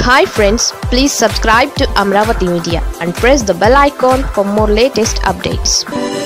Hi friends please subscribe to Amaravati media and press the bell icon for more latest updates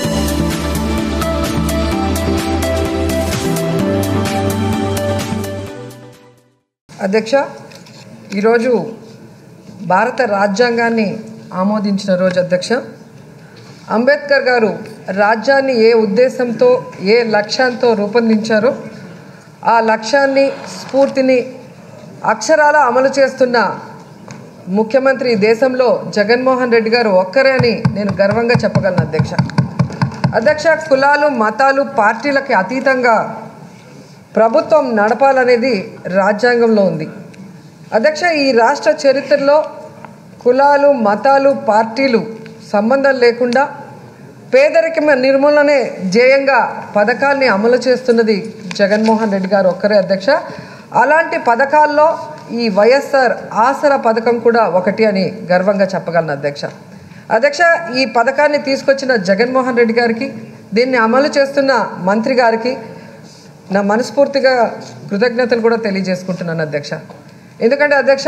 అధ్యక్ష ఈరోజు భారత రాజ్యాంగాన్ని ఆమోదించిన రోజు అధ్యక్ష అంబేద్కర్ గారు రాజ్యాన్ని ఏ ఉద్దేశంతో ఏ లక్ష్యంతో రూపొందించారో ఆ లక్ష్యాన్ని స్ఫూర్తిని అక్షరాల అమలు చేస్తున్న ముఖ్యమంత్రి ఈ దేశంలో జగన్మోహన్ రెడ్డి గారు ఒక్కరే అని నేను గర్వంగా చెప్పగలను అధ్యక్ష అధ్యక్ష కులాలు మతాలు పార్టీలకి అతీతంగా ప్రభుత్వం నడపాలనేది రాజ్యాంగంలో ఉంది అధ్యక్ష ఈ రాష్ట్ర చరిత్రలో కులాలు మతాలు పార్టీలు సంబంధం లేకుండా పేదరికం నిర్మూలనే ధ్యేయంగా పథకాల్ని అమలు చేస్తున్నది జగన్మోహన్ రెడ్డి గారు ఒక్కరే అధ్యక్ష అలాంటి పథకాల్లో ఈ వైఎస్ఆర్ ఆసరా పథకం కూడా ఒకటి అని గర్వంగా చెప్పగలను అధ్యక్ష అధ్యక్ష ఈ పథకాన్ని తీసుకొచ్చిన జగన్మోహన్ రెడ్డి గారికి దీన్ని అమలు చేస్తున్న మంత్రి గారికి నా మనస్ఫూర్తిగా కృతజ్ఞతలు కూడా తెలియజేసుకుంటున్నాను అధ్యక్ష ఎందుకంటే అధ్యక్ష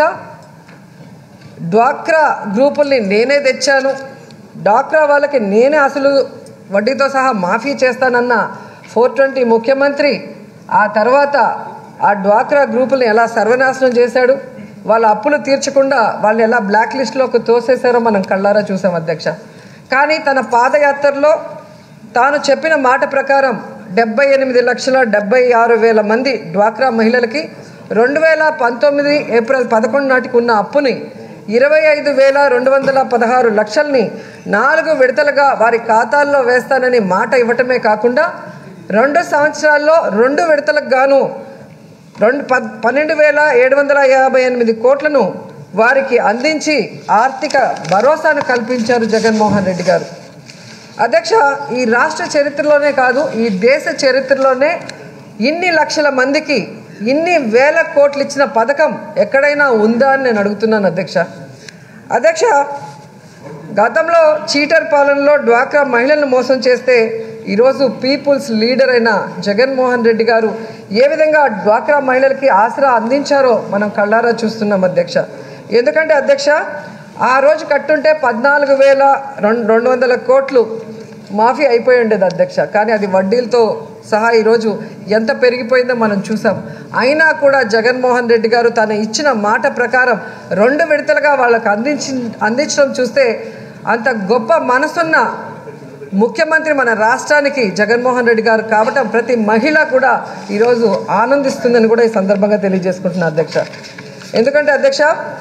డ్వాక్రా గ్రూపుల్ని నేనే తెచ్చాను డ్వాక్రా వాళ్ళకి నేనే అసలు వడ్డీతో సహా మాఫీ చేస్తానన్న ఫోర్ ట్వంటీ ముఖ్యమంత్రి ఆ తర్వాత ఆ డ్వాక్రా గ్రూపుల్ని ఎలా సర్వనాశనం చేశాడు వాళ్ళ అప్పులు తీర్చకుండా వాళ్ళు ఎలా బ్లాక్ లిస్ట్లోకి తోసేశారో మనం కళ్ళారా చూసాం అధ్యక్ష కానీ తన పాదయాత్రలో తాను చెప్పిన మాట ప్రకారం డెబ్బై ఎనిమిది లక్షల డెబ్బై ఆరు వేల మంది డ్వాక్రా మహిళలకి రెండు వేల పంతొమ్మిది ఏప్రిల్ పదకొండు నాటికి ఉన్న అప్పుని ఇరవై ఐదు వేల రెండు వందల పదహారు లక్షల్ని నాలుగు విడతలుగా వారి ఖాతాల్లో వేస్తానని మాట ఇవ్వటమే కాకుండా రెండు సంవత్సరాల్లో రెండు విడతలకు గాను రెండు పద్ పన్నెండు వేల ఏడు వందల యాభై ఎనిమిది కోట్లను వారికి అందించి ఆర్థిక భరోసాను కల్పించారు జగన్మోహన్ రెడ్డి గారు అధ్యక్ష ఈ రాష్ట్ర చరిత్రలోనే కాదు ఈ దేశ చరిత్రలోనే ఇన్ని లక్షల మందికి ఇన్ని వేల కోట్లు ఇచ్చిన పథకం ఎక్కడైనా ఉందా అని నేను అడుగుతున్నాను అధ్యక్ష అధ్యక్ష గతంలో చీటర్ పాలనలో డ్వాక్రా మహిళలను మోసం చేస్తే ఈరోజు పీపుల్స్ లీడర్ అయిన జగన్మోహన్ రెడ్డి గారు ఏ విధంగా డ్వాక్రా మహిళలకి ఆసరా అందించారో మనం కళ్ళారా చూస్తున్నాం అధ్యక్ష ఎందుకంటే అధ్యక్ష ఆ రోజు కట్టుంటే పద్నాలుగు వేల రెండు రెండు వందల కోట్లు మాఫీ అయిపోయి ఉండేది అధ్యక్ష కానీ అది వడ్డీలతో సహా ఈరోజు ఎంత పెరిగిపోయిందో మనం చూసాం అయినా కూడా జగన్మోహన్ రెడ్డి గారు తను ఇచ్చిన మాట ప్రకారం రెండు విడతలుగా వాళ్ళకు అందించి అందించడం చూస్తే అంత గొప్ప మనసున్న ముఖ్యమంత్రి మన రాష్ట్రానికి జగన్మోహన్ రెడ్డి గారు కావటం ప్రతి మహిళ కూడా ఈరోజు ఆనందిస్తుందని కూడా ఈ సందర్భంగా తెలియజేసుకుంటున్నా అధ్యక్ష ఎందుకంటే అధ్యక్ష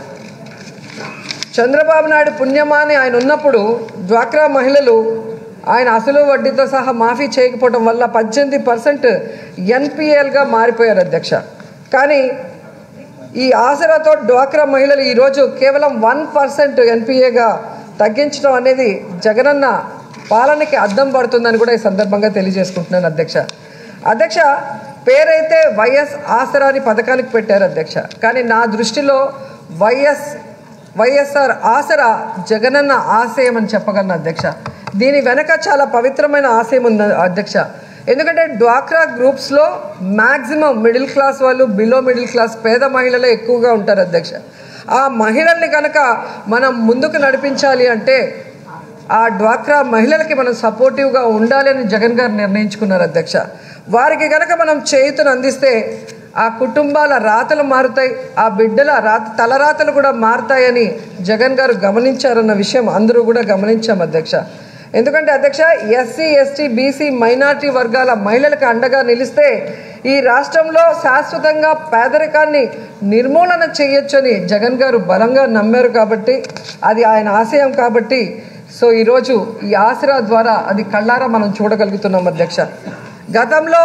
చంద్రబాబు నాయుడు పుణ్యమాని ఆయన ఉన్నప్పుడు డ్వాక్రా మహిళలు ఆయన అసలు వడ్డీతో సహా మాఫీ చేయకపోవడం వల్ల పద్దెనిమిది పర్సెంట్ ఎన్పిఎల్గా మారిపోయారు అధ్యక్ష కానీ ఈ ఆసరాతో డ్వాక్రా మహిళలు ఈరోజు కేవలం వన్ పర్సెంట్ ఎన్పిఏగా తగ్గించడం అనేది జగనన్న పాలనకి అద్దం పడుతుందని కూడా ఈ సందర్భంగా తెలియజేసుకుంటున్నాను అధ్యక్ష అధ్యక్ష పేరైతే వైఎస్ ఆసరా అని పథకానికి పెట్టారు అధ్యక్ష కానీ నా దృష్టిలో వైఎస్ వైఎస్ఆర్ ఆసరా జగనన్న ఆశయం అని చెప్పగలను అధ్యక్ష దీని వెనక చాలా పవిత్రమైన ఆశయం ఉంది అధ్యక్ష ఎందుకంటే డ్వాక్రా గ్రూప్స్లో మ్యాక్సిమం మిడిల్ క్లాస్ వాళ్ళు బిలో మిడిల్ క్లాస్ పేద మహిళలే ఎక్కువగా ఉంటారు అధ్యక్ష ఆ మహిళల్ని కనుక మనం ముందుకు నడిపించాలి అంటే ఆ డ్వాక్రా మహిళలకి మనం సపోర్టివ్గా ఉండాలి అని జగన్ గారు నిర్ణయించుకున్నారు అధ్యక్ష వారికి కనుక మనం చేయుతను అందిస్తే ఆ కుటుంబాల రాతలు మారుతాయి ఆ బిడ్డల రాత తలరాతలు కూడా మారుతాయని జగన్ గారు గమనించారన్న విషయం అందరూ కూడా గమనించాం అధ్యక్ష ఎందుకంటే అధ్యక్ష ఎస్సీ ఎస్టీ బీసీ మైనార్టీ వర్గాల మహిళలకు అండగా నిలిస్తే ఈ రాష్ట్రంలో శాశ్వతంగా పేదరికాన్ని నిర్మూలన చేయొచ్చని జగన్ గారు బలంగా నమ్మారు కాబట్టి అది ఆయన ఆశయం కాబట్టి సో ఈరోజు ఈ ఆసరా ద్వారా అది కళ్ళారా మనం చూడగలుగుతున్నాం అధ్యక్ష గతంలో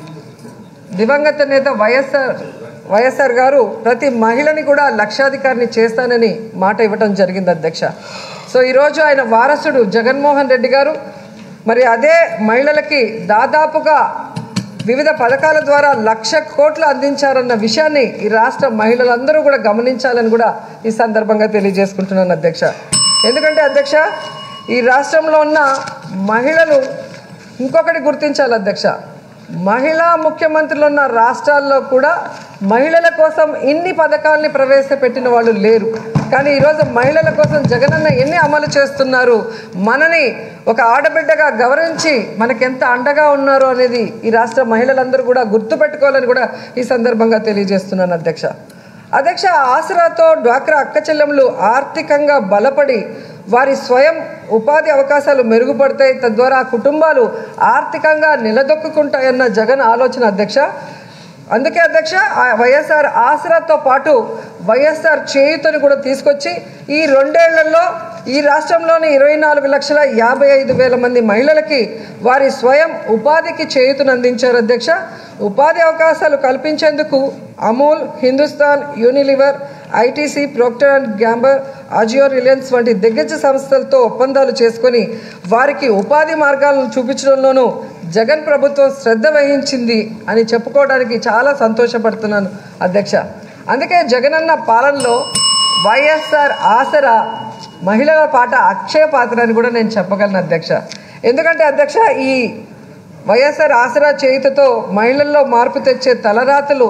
దివంగత నేత వైఎస్ఆర్ వైఎస్ఆర్ గారు ప్రతి మహిళని కూడా లక్షాధికారిని చేస్తానని మాట ఇవ్వటం జరిగింది అధ్యక్ష సో ఈరోజు ఆయన వారసుడు జగన్మోహన్ రెడ్డి గారు మరి అదే మహిళలకి దాదాపుగా వివిధ పథకాల ద్వారా లక్ష కోట్లు అందించారన్న విషయాన్ని ఈ రాష్ట్ర మహిళలందరూ కూడా గమనించాలని కూడా ఈ సందర్భంగా తెలియజేసుకుంటున్నాను అధ్యక్ష ఎందుకంటే అధ్యక్ష ఈ రాష్ట్రంలో ఉన్న మహిళలు ఇంకొకటి గుర్తించాలి అధ్యక్ష మహిళా ముఖ్యమంత్రులు ఉన్న రాష్ట్రాల్లో కూడా మహిళల కోసం ఇన్ని పథకాల్ని ప్రవేశపెట్టిన వాళ్ళు లేరు కానీ ఈరోజు మహిళల కోసం జగనన్న ఎన్ని అమలు చేస్తున్నారు మనని ఒక ఆడబిడ్డగా గౌరవించి మనకెంత అండగా ఉన్నారు అనేది ఈ రాష్ట్ర మహిళలందరూ కూడా గుర్తుపెట్టుకోవాలని కూడా ఈ సందర్భంగా తెలియజేస్తున్నాను అధ్యక్ష అధ్యక్ష ఆసరాతో డ్వాక్రా అక్క చెల్లెములు ఆర్థికంగా బలపడి వారి స్వయం ఉపాధి అవకాశాలు మెరుగుపడతాయి తద్వారా ఆ కుటుంబాలు ఆర్థికంగా నిలదొక్కుంటాయన్న జగన్ ఆలోచన అధ్యక్ష అందుకే అధ్యక్ష ఆ వైఎస్ఆర్ ఆసరాతో పాటు వైఎస్ఆర్ చేయుతని కూడా తీసుకొచ్చి ఈ రెండేళ్లలో ఈ రాష్ట్రంలోని ఇరవై నాలుగు లక్షల యాభై ఐదు వేల మంది మహిళలకి వారి స్వయం ఉపాధికి చేయుతను అందించారు అధ్యక్ష ఉపాధి అవకాశాలు కల్పించేందుకు Amul Hindustan Unilever ITC Procter and Gamble Ajio Reliance వంటి దిగ్గజ సంస్థలతో ఒప్పందాలు చేసుకొని వారికి ఉపాధి మార్గాలను చూపించడంలోనూ జగన్ ప్రభుత్వం శ్రద్ధ వహించింది అని చెప్పుకోవడానికి చాలా సంతోషపడుతున్నాను అధ్యక్ష అందుకే జగనన్న పాలనలో వైఎస్ఆర్ ఆసరా మహిళల పాట అక్షయ పాత్ర అని కూడా నేను చెప్పగలను అధ్యక్ష ఎందుకంటే అధ్యక్ష ఈ వైఎస్ఆర్ ఆసరా చేయుతతో మహిళల్లో మార్పు తెచ్చే తలరాతలు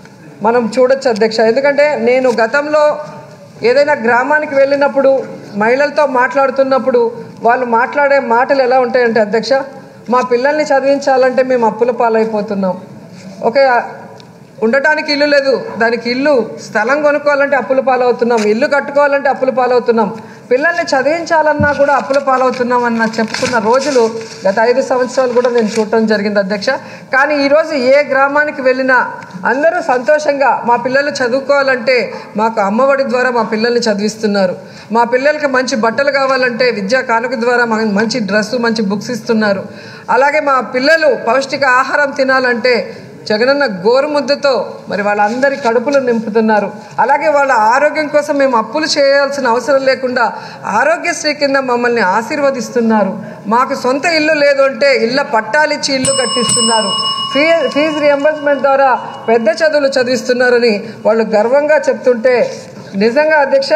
మనం చూడొచ్చు అధ్యక్ష ఎందుకంటే నేను గతంలో ఏదైనా గ్రామానికి వెళ్ళినప్పుడు మహిళలతో మాట్లాడుతున్నప్పుడు వాళ్ళు మాట్లాడే మాటలు ఎలా ఉంటాయంటే అధ్యక్ష మా పిల్లల్ని చదివించాలంటే మేము అప్పుల పాలైపోతున్నాం ఒక ఉండటానికి ఇల్లు లేదు దానికి ఇల్లు స్థలం కొనుక్కోవాలంటే అప్పుల పాలవుతున్నాం ఇల్లు కట్టుకోవాలంటే అప్పుల పాలవుతున్నాం పిల్లల్ని చదివించాలన్నా కూడా అప్పుల పాలవుతున్నాం అన్న చెప్పుకున్న రోజులు గత ఐదు సంవత్సరాలు కూడా నేను చూడటం జరిగింది అధ్యక్ష కానీ ఈరోజు ఏ గ్రామానికి వెళ్ళినా అందరూ సంతోషంగా మా పిల్లలు చదువుకోవాలంటే మాకు అమ్మఒడి ద్వారా మా పిల్లల్ని చదివిస్తున్నారు మా పిల్లలకి మంచి బట్టలు కావాలంటే విద్యా కానుక ద్వారా మా- మంచి డ్రెస్సు మంచి బుక్స్ ఇస్తున్నారు అలాగే మా పిల్లలు పౌష్టిక ఆహారం తినాలంటే జగనన్న గోరుముద్దతో మరి వాళ్ళందరి కడుపులు నింపుతున్నారు అలాగే వాళ్ళ ఆరోగ్యం కోసం మేము అప్పులు చేయాల్సిన అవసరం లేకుండా ఆరోగ్యశ్రీ కింద మమ్మల్ని ఆశీర్వదిస్తున్నారు మాకు సొంత ఇల్లు లేదు అంటే ఇళ్ళ పట్టాలిచ్చి ఇల్లు కట్టిస్తున్నారు ఫీ ఫీజు రియంబర్స్మెంట్ ద్వారా పెద్ద చదువులు చదివిస్తున్నారని వాళ్ళు గర్వంగా చెప్తుంటే నిజంగా అధ్యక్ష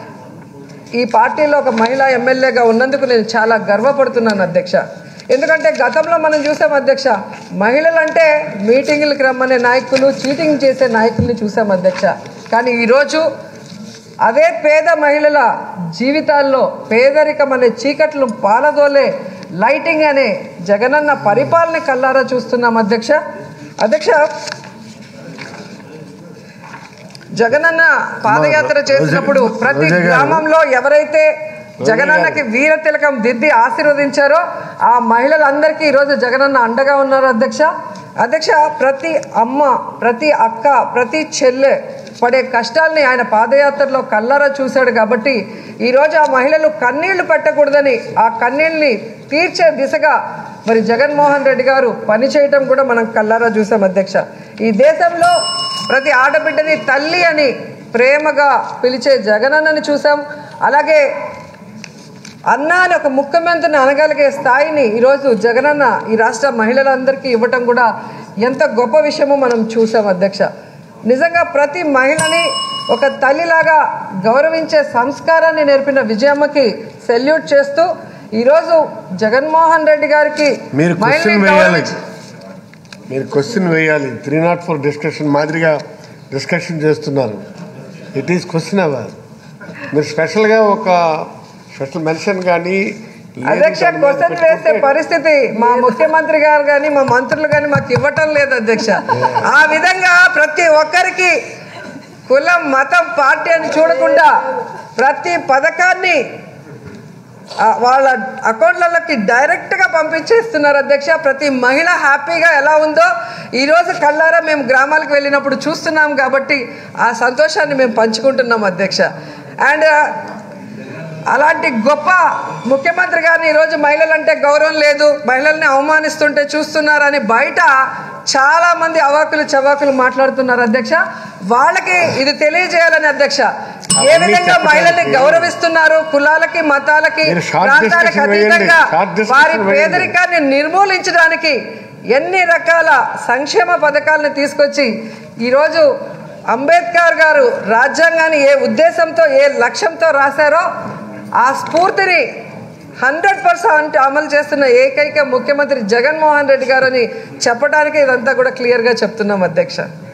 ఈ పార్టీలో ఒక మహిళా ఎమ్మెల్యేగా ఉన్నందుకు నేను చాలా గర్వపడుతున్నాను అధ్యక్ష ఎందుకంటే గతంలో మనం చూసాం అధ్యక్ష మహిళలంటే మీటింగులకు రమ్మనే నాయకులు చీటింగ్ చేసే నాయకుల్ని చూసాం అధ్యక్ష కానీ ఈరోజు అదే పేద మహిళల జీవితాల్లో పేదరికం అనే చీకట్లు పాలదోలే లైటింగ్ అనే జగనన్న పరిపాలన కల్లారా చూస్తున్నాం అధ్యక్ష అధ్యక్ష జగనన్న పాదయాత్ర చేసినప్పుడు ప్రతి రోజా గారు. గ్రామంలో ఎవరైతే జగనన్నకి వీర తిలకం దిద్ది ఆశీర్వదించారో ఆ మహిళలందరికీ ఈరోజు జగనన్న అండగా ఉన్నారు అధ్యక్ష అధ్యక్ష ప్రతి అమ్మ ప్రతి అక్క ప్రతి చెల్లె పడే కష్టాల్ని ఆయన పాదయాత్రలో కల్లారా చూశాడు కాబట్టి ఈరోజు ఆ మహిళలు కన్నీళ్లు పెట్టకూడదని ఆ కన్నీళ్ళని తీర్చే దిశగా మరి జగన్మోహన్ రెడ్డి గారు పనిచేయటం కూడా మనం కల్లారా చూసాం అధ్యక్ష ఈ దేశంలో ప్రతి ఆడబిడ్డని తల్లి అని ప్రేమగా పిలిచే జగనన్నని చూసాం అలాగే అన్న అని ఒక ముఖ్యమంత్రిని అనగలిగే స్థాయిని ఈరోజు జగనన్న ఈ రాష్ట్ర మహిళలందరికీ ఇవ్వటం కూడా ఎంత గొప్ప విషయమో మనం చూసాం అధ్యక్ష నిజంగా ప్రతి మహిళని ఒక తల్లిలాగా గౌరవించే సంస్కారాన్ని నేర్పిన విజయమ్మకి సెల్యూట్ చేస్తూ ఈరోజు జగన్మోహన్ రెడ్డి గారికి మీరు మహిళల్ని క్వశ్చన్ వేయాలి గౌరవించి- మీరు క్వశ్చన్ వేయాలి త్రీ నాట్ ఫోర్ డిస్కషన్ మాదిరిగా డిస్కషన్ చేస్తున్నారు ఇట్ ఈస్ క్వశ్చన్ అవర్ మీరు స్పెషల్గా ఒక స్పెషల్ మెన్షన్ కానీ అధ్యక్ష క్వశ్చన్ వేసే పరిస్థితి మా ముఖ్యమంత్రి గారు కానీ మా మంత్రులు కానీ మాకు ఇవ్వటం లేదు అధ్యక్ష ఆ విధంగా ప్రతి ఒక్కరికి కులం మతం పార్టీ అని చూడకుండా ప్రతి పథకాన్ని ఆ, వాళ్ళ అకౌంట్లలోకి డైరెక్ట్గా పంపించేస్తున్నారు అధ్యక్ష ప్రతి మహిళ హ్యాపీగా ఎలా ఉందో ఈరోజు కళ్ళారా మేము గ్రామాలకు వెళ్ళినప్పుడు చూస్తున్నాం కాబట్టి ఆ సంతోషాన్ని మేము పంచుకుంటున్నాం అధ్యక్ష అండ్ అలాంటి గొప్ప ముఖ్యమంత్రి గారిని ఈరోజు మహిళలంటే గౌరవం లేదు మహిళల్ని అవమానిస్తుంటే చూస్తున్నారని బయట చాలా మంది అవాకులు చవాకులు మాట్లాడుతున్నారు అధ్యక్ష వాళ్ళకి ఇది తెలియజేయాలని అధ్యక్ష ఏ అవన్నీ విధంగా చెప్పకండి. మహిళల్ని గౌరవిస్తున్నారు కులాలకి మతాలకి మీరు short ప్రాంతాలకు discussion వేయండి. అతీతంగా Short discussion వారి వేయండి. పేదరికాన్ని నిర్మూలించడానికి ఎన్ని రకాల సంక్షేమ పథకాలను తీసుకొచ్చి ఈరోజు అంబేద్కర్ గారు రాజ్యాంగాన్ని ఏ ఉద్దేశంతో ఏ లక్ష్యంతో రాశారో ఆ స్ఫూర్తిని హండ్రెడ్ పర్సెంట్ అమలు చేస్తున్న ఏకైక ముఖ్యమంత్రి జగన్మోహన్ రెడ్డి గారు అని చెప్పడానికి ఇదంతా కూడా క్లియర్గా చెప్తున్నాం అధ్యక్ష